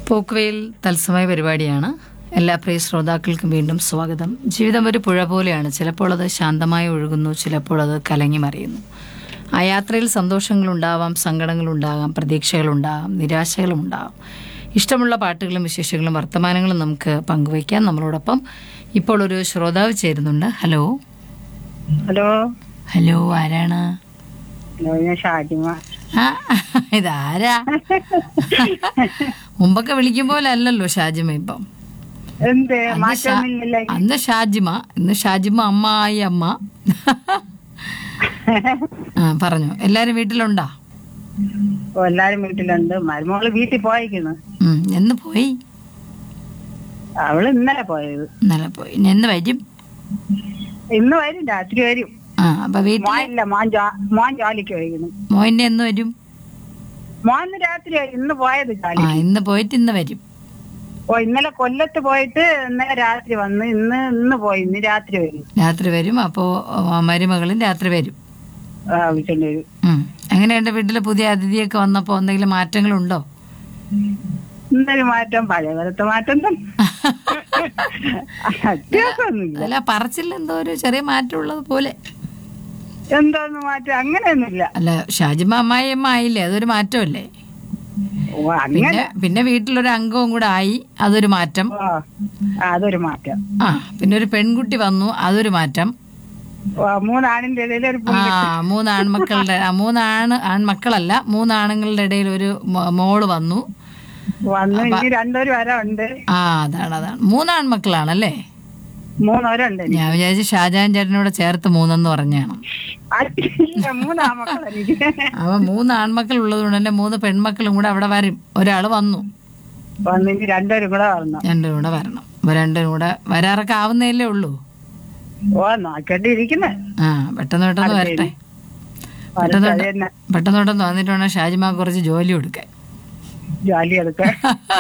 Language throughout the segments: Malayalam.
പോക്കുവെയിൽ തത്സമയ പരിപാടിയാണ് എല്ലാ പ്രിയ ശ്രോതാക്കൾക്കും വീണ്ടും സ്വാഗതം ജീവിതം ഒരു പുഴ പോലെയാണ് ചിലപ്പോൾ അത് ശാന്തമായി ഒഴുകുന്നു ചിലപ്പോൾ അത് കലങ്ങി മറിയുന്നു ആ യാത്രയിൽ സന്തോഷങ്ങളുണ്ടാവാം സങ്കടങ്ങളുണ്ടാകാം പ്രതീക്ഷകളുണ്ടാകാം നിരാശകളും ഉണ്ടാകാം ഇഷ്ടമുള്ള പാട്ടുകളും വിശേഷങ്ങളും വർത്തമാനങ്ങളും നമുക്ക് പങ്കുവയ്ക്കാം നമ്മളോടൊപ്പം ഇപ്പോൾ ഒരു ശ്രോതാവ് ചേരുന്നുണ്ട് ഹലോ ഹലോ ഹലോ ആരാണ് ഹലോ ഞാൻ ഷാജിമ ആ ഇതാരാ മുമ്പൊക്കെ വിളിക്കും പോലെ അല്ലല്ലോ ഷാജിമ ഇപ്പം എന്ത് അന്ന് ഷാ- മാറ്റമൊന്നുമില്ലല്ലോ അന്ന് ഷാജിമ ഇന്ന് ഷാജിമ അമ്മായി അമ്മ ആ പറഞ്ഞു എല്ലാരും വീട്ടിലുണ്ടോ ഓ എല്ലാരും വീട്ടിലുണ്ട് മരുമോള് വീട്ടിൽ പോയിക്കുന്നു ഉം, എന്ന് പോയി അവള് ഇന്നലെ പോയത് ഇന്നലെ പോയി ഇനി എന്ന് വരും ഇന്ന് വരും രാത്രി വരും ആ അപ്പൊ വീട്ടിൽ മോനില്ല മോൻ ജോ- മോൻ ജോലിക്ക് പോയിക്കുന്നു മോന്റെ എന്ന് വരും മോൻ ഇന്ന് രാത്രി വരും. ഇന്ന് പോയത് ആ ജോലി ഇന്ന് പോയിട്ട് ഇന്ന് വരും ഓ ഇന്നലെ കൊല്ലത്ത് പോയിട്ട് ഇന്നലെ രാത്രി വന്ന് ഇന്ന് ഇന്ന് പോയി ഇന്ന് രാത്രി വരും രാത്രി വരും അപ്പോ ആ, മരുമകളും രാത്രി വരും ആ വിളിച്ചോണ്ട് വരും ഉം. എങ്ങനെയുണ്ട് വീട്ടില് പുതിയ അതിഥിയൊക്കെ വന്നപ്പോ എന്തെങ്കിലും മാറ്റങ്ങളുണ്ടോ ഇന്നൊരു മാറ്റം പഴയ കാലത്തെ മാറ്റം തന്നെ വ്യത്യാസമൊന്നുമില്ല അല്ല പറച്ചിൽ എന്തോ ഒരു ചെറിയ മാറ്റം ഉള്ളത് പോലെ എന്തോന്ന് മാറ്റം അങ്ങനെയൊന്നുമില്ല അല്ല ഷാജിമ അമ്മായി അമ്മ ആയില്ലേ അതൊരു മാറ്റമല്ലേ ഓ അങ്ങനെ പിന്നെ പിന്നെ വീട്ടിലൊരു അംഗവും കൂടെ ആയി അതൊരു മാറ്റം ഓ, ആ, അതൊരു മാറ്റം ആ പിന്നെ ഒരു പെൺകുട്ടി വന്നു അതൊരു മാറ്റം ഓ, മൂന്നാണിന്റെ ഇടയിൽ ഒരു ആ മൂന്ന് ആൺമക്കളുടെ ആ, മൂന്ന് ആണ് ആൺമക്കളല്ല മൂന്ന് ആണുങ്ങളുടെ ഇടയിൽ ഒരു മോ- മോള് വന്നു വന്ന് ഇനി രണ്ടൊരു വരവുണ്ട് ആ അതാണ് അതാണ് മൂന്ന് ആൺമക്കളാണല്ലേ മൂന്നവരുണ്ട് ഇനി. ഞാൻ വിചാരിച്ചു ഷാജഹാൻ ചേട്ടനോട് ചേർത്ത് മൂന്നെന്ന് പറഞ്ഞാണ് ഇല്ല, മൂന്നാ മക്കൾ എനിക്ക് അവ മൂന്ന് ആൺമക്കൾ ഉള്ളതുകൊണ്ട് തന്നെ മൂന്ന് പെൺമക്കളും കൂടെ അവിടെ വരും ഒരാൾ വന്നു വന്ന് ഇനി രണ്ടുപേരും കൂടെ വരണം രണ്ടും കൂടെ വരണം അപ്പൊ രണ്ടും കൂടെ വരാറൊക്കെ ആവുന്നതല്ലേ ഉള്ളൂ ഓ നോക്കേണ്ടിയിരിക്കുന്നെ ആ പെട്ടെന്ന് പെട്ടെന്ന് വരട്ടെ പെട്ടെന്ന് അത് പെട്ടെന്ന് തന്നെ പെട്ടെന്ന് പെട്ടെന്ന് വന്നിട്ട് വേണം ഷാജിമ കുറച്ച് ജോലി കൊടുക്കാൻ ജോലി എടുക്കാൻ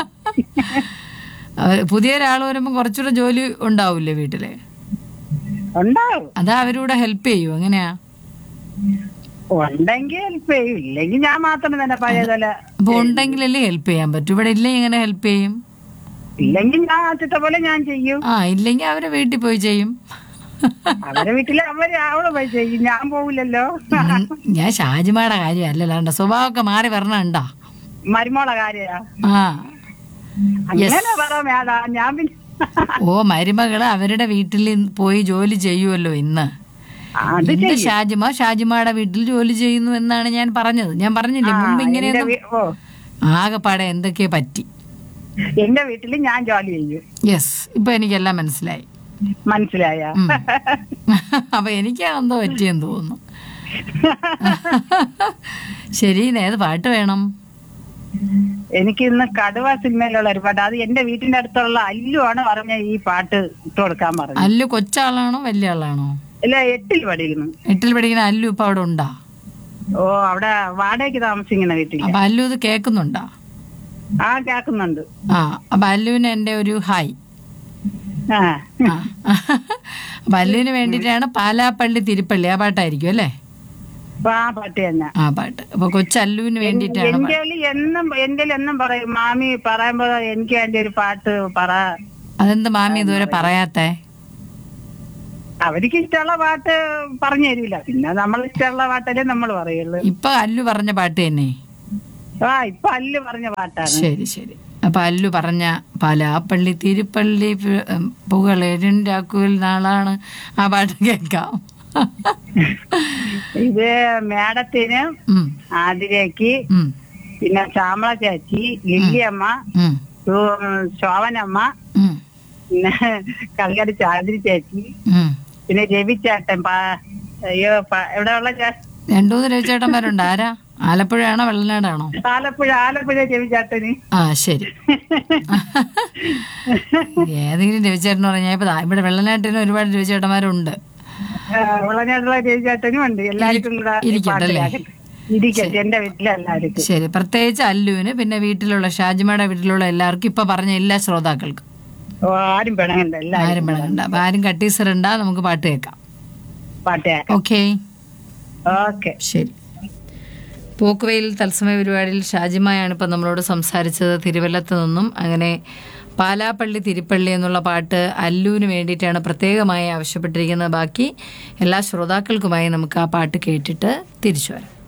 അവര് പുതിയ ഒരാൾ വരുമ്പോൾ കുറച്ചുകൂടെ ജോലി ഉണ്ടാവില്ലേ വീട്ടില് ഉണ്ടാവും അതാ അവരൂടെ ഹെൽപ്പ് ചെയ്യൂ എങ്ങനെയാ ഉണ്ടെങ്കിൽ ഹെൽപ്പ് ചെയ്യും ഇല്ലെങ്കിൽ ഞാൻ മാത്രം തന്നെ പഴയതല്ല അപ്പൊ ഉണ്ടെങ്കിലല്ലേ ഹെൽപ്പ് ചെയ്യാൻ പറ്റൂ ഇവിടെ ഇല്ലെങ്കിൽ എങ്ങനെ ഹെൽപ്പ് ചെയ്യും ഇല്ലെങ്കിൽ ഞാൻ ആദ്യത്തെ പോലെ ഞാൻ ചെയ്യും ആ ഇല്ലെങ്കിൽ അവരെ വീട്ടിൽ പോയി ചെയ്യും അവരെ വീട്ടില് അവര് അവള് പോയി ചെയ്യും ഞാൻ പോവില്ലല്ലോ ഉം, ഞാൻ ഷാജിമയുടെ കാര്യം അല്ലല്ലാണ്ട് സ്വഭാവമൊക്കെ മാറി വരണുണ്ടോ മരുമോളെ കാര്യ ആ അങ്ങനെ പറ മേടാ ഞാൻ പിന്നെ ഓ മരുമകള് അവരുടെ വീട്ടിൽ പോയി ജോലി ചെയ്യുമല്ലോ ഇന്ന് അത് ഇന്ന് ഷാജിമ ഷാജിമയുടെ വീട്ടിൽ ജോലി ചെയ്യുന്നു എന്നാണ് ഞാൻ പറഞ്ഞത് ഞാൻ പറഞ്ഞില്ലേ മുമ്പ് എന്റെ ഇങ്ങനെയൊന്നും വീ- ഓ ആകെപ്പാടെ എന്തൊക്കെയോ പറ്റി എന്റെ വീട്ടില് ഞാൻ ജോലി ചെയ്യും യെസ് ഇപ്പൊ എനിക്കെല്ലാം മനസ്സിലായി മനസ്സിലായ ഉം. അപ്പൊ എനിക്ക് എന്തോ പറ്റിയെന്ന് തോന്നുന്നു ശരി ഇന്ന് ഏത് പാട്ട് വേണം എനിക്ക് ഇന്ന് കടുവ സിനിമയിലുള്ള ഒരു പാട്ട് അത് എന്റെ വീട്ടിന്റെ അടുത്തുള്ള അല്ലു ആണ് പറഞ്ഞ ഈ പാട്ട് ഇട്ട് കൊടുക്കാൻ പറഞ്ഞു അല്ലു കൊച്ചാളാണോ വലിയ ആളാണോ ഇല്ല എട്ടിൽ പഠിക്കുന്നു എട്ടിൽ പഠിക്കുന്ന അല്ലു ഇപ്പൊ അവിടെ ഉണ്ടാ ഓ അവിടെ വാടകയ്ക്ക് താമസിക്കുന്ന വീട്ടിൽ അപ്പൊ അല്ലു ഇത് കേൾക്കുന്നുണ്ടാ ആ കേക്കുന്നുണ്ട് ആ അപ്പൊ അല്ലുവിന് എന്റെ ഒരു ഹായ് ആ ആ അപ്പൊ അല്ലുവിന് വേണ്ടിയിട്ടാണ് പാലാപ്പള്ളി തിരുപ്പള്ളി ആ പാട്ടായിരിക്കും അല്ലേ അപ്പൊ ആ പാട്ട് തന്നെ ആ പാട്ട് അപ്പൊ കൊച്ചല്ലുവിന് വേണ്ടിയിട്ടാണ് പാ- എന്റെ എന്നും എന്റെ എന്നും പറയും മാമി പറയുമ്പോ എനിക്ക് വേണ്ടി ഒരു പാട്ട് പറ അതെന്ത് മാമി ഇതുവരെ പറയാത്തേ അവർക്ക് ഇഷ്ടമുള്ള പാട്ട് പറഞ്ഞു തരില്ല പിന്നെ നമ്മൾ ഇഷ്ടമുള്ള പാട്ടല്ലേ നമ്മൾ പറയുള്ളൂ ഇപ്പൊ അല്ലു പറഞ്ഞ പാട്ട് തന്നെ ആ ഇപ്പൊ അല്ല് പറഞ്ഞ പാട്ടാണ് ശരി ശരി അപ്പൊ അല്ലു പറഞ്ഞ പാലാപ്പള്ളി തിരുപ്പള്ളി പുകളേഴാക്കുവിൽ നാളാണ് ആ പാട്ട് കേൾക്കാം ഇത് മേഡത്തിന് ഉം, ആതിരയ്ക്ക് ഉം, പിന്നെ ശ്യാമള ചേച്ചി ലില്ലിയമ്മ ഉം, ശോ- ശോഭനമ്മ ഉം, പിന്നെ കളിക്കാട് ചാതിരി ചേച്ചി ഉം. പിന്നെ രവി ചേട്ടൻ പാ- അയ്യോ പ- എവിടെയുള്ള ചേ- രണ്ടു മൂന്ന് രവിചേട്ടന്മാരുണ്ട് ആരാ ആലപ്പുഴയാണോ വെള്ളനാടാണോ ആലപ്പുഴ ആലപ്പുഴ രവി ചേട്ടന് ആ ശരി ഏതെങ്കിലും രവിചേട്ടൻ പറഞ്ഞാൽ ഇപ്പൊ ദാ ഇവിടെ വെള്ളനാട്ടിന് ഒരുപാട് രവിചേട്ടന്മാരുണ്ട് വിളഞ്ഞാട്ടുള്ള രവി ചേട്ടനും ഉണ്ട് എല്ലാവർക്കും കൂടെ ഈ ഇരിക്കട്ടെ അല്ലേ? പാട്ടിലാക്കട്ടെ. ഇരിക്കട്ടെ എന്റെ വീട്ടിലെല്ലാവർക്കും ശരി പ്രത്യേകിച്ച് അല്ലുവിന് പിന്നെ വീട്ടിലുള്ള ഷാജിമയുടെ വീട്ടിലുള്ള എല്ലാവർക്കും ഇപ്പൊ പറഞ്ഞ എല്ലാ ശ്രോതാക്കൾക്കും ഓ, ആരും പിണങ്ങണ്ട എല്ലാവരും ആരും പിണങ്ങണ്ട അപ്പൊ ആരും കട്ടീസറുണ്ട നമുക്ക് പാട്ട് കേൾക്കാം പാട്ട് കേൾക്കാം ഓക്കേ ഓക്കെ ശരി പോക്കുവെയിൽ തത്സമയ പരിപാടിയിൽ ഷാജിമായാണ് ഇപ്പം നമ്മളോട് സംസാരിച്ചത് തിരുവല്ലത്ത് നിന്നും അങ്ങനെ പാലാപ്പള്ളി തിരുപ്പള്ളി എന്നുള്ള പാട്ട് അല്ലുവിന് വേണ്ടിയിട്ടാണ് പ്രത്യേകമായി ആവശ്യപ്പെട്ടിരിക്കുന്നത് ബാക്കി എല്ലാ ശ്രോതാക്കൾക്കുമായി നമുക്ക് ആ പാട്ട് കേട്ടിട്ട് തിരിച്ചു വരാം